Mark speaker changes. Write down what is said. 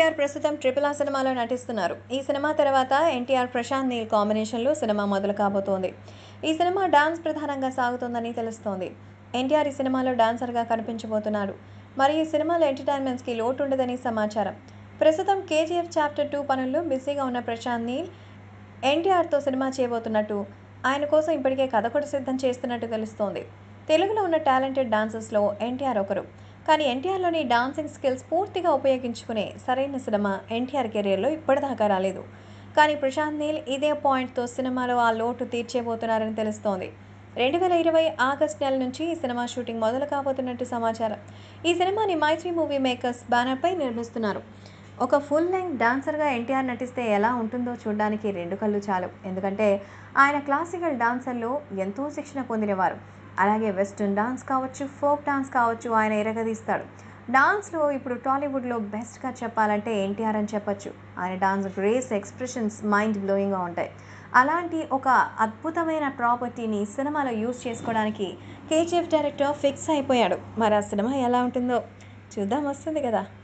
Speaker 1: ఎన్టీఆర్ ప్రస్తుతం triple R సినిమాలో నటిస్తున్నారు ఈ సినిమా తర్వాత ఎన్టీఆర్ ప్రశాంత్ నీల్ కాంబినేషన్లో సినిమా మొదలు కాబోతోంది ఈ సినిమా డాన్స్ ప్రధానంగా సాగుతోందని తెలుస్తోంది ఎన్టీఆర్ ఈ సినిమాలో డాన్సర్గా కనిపించబోతున్నాడు మరి ఈ సినిమాలో ఎంటర్టైన్మెంట్స్కి లోటు ఉండదని సమాచారం ప్రస్తుతం కేజీఎఫ్ చాప్టర్ టూ పనుల్లో బిజీగా ఉన్న ప్రశాంత్ నీల్ ఎన్టీఆర్తో సినిమా చేయబోతున్నట్టు ఆయన కోసం ఇప్పటికే కథ కూడా సిద్ధం చేస్తున్నట్టు తెలుస్తోంది తెలుగులో ఉన్న టాలెంటెడ్ డాన్సర్స్లో ఎన్టీఆర్ ఒకరు కానీ ఎన్టీఆర్లోని డాన్సింగ్ స్కిల్స్ పూర్తిగా ఉపయోగించుకునే సరైన సినిమా ఎన్టీఆర్ కెరీర్లో ఇప్పటిదాకా రాలేదు కానీ ప్రశాంత్ నీల్ ఇదే పాయింట్తో సినిమాలో ఆ లోటు తీర్చేబోతున్నారని తెలుస్తోంది రెండు వేల ఇరవై ఆగస్ట్ నెల నుంచి ఈ సినిమా షూటింగ్ మొదలు కాబోతున్నట్టు సమాచారం ఈ సినిమాని మైత్రి మూవీ మేకర్స్ బ్యానర్పై నిర్మిస్తున్నారు ఒక ఫుల్ లెంగ్త్ డాన్సర్గా ఎన్టీఆర్ నటిస్తే ఎలా ఉంటుందో చూడడానికి రెండు కళ్ళు చాలు ఎందుకంటే ఆయన క్లాసికల్ డాన్సర్లో ఎంతో శిక్షణ పొందినవారు అలాగే వెస్ట్రన్ డాన్స్ కావచ్చు ఫోక్ డాన్స్ కావచ్చు ఆయన ఎరగదీస్తాడు డాన్స్లో ఇప్పుడు టాలీవుడ్లో బెస్ట్గా చెప్పాలంటే ఎన్టీఆర్ అని చెప్పొచ్చు ఆయన డాన్స్ గ్రేస్ ఎక్స్ప్రెషన్స్ మైండ్ బ్లోయింగ్గా ఉంటాయి అలాంటి ఒక అద్భుతమైన ప్రాపర్టీని సినిమాలో యూజ్ చేసుకోవడానికి కేజీఎఫ్ డైరెక్టర్ ఫిక్స్ అయిపోయాడు మరి ఆ సినిమా ఎలా ఉంటుందో చూద్దాం వస్తుంది కదా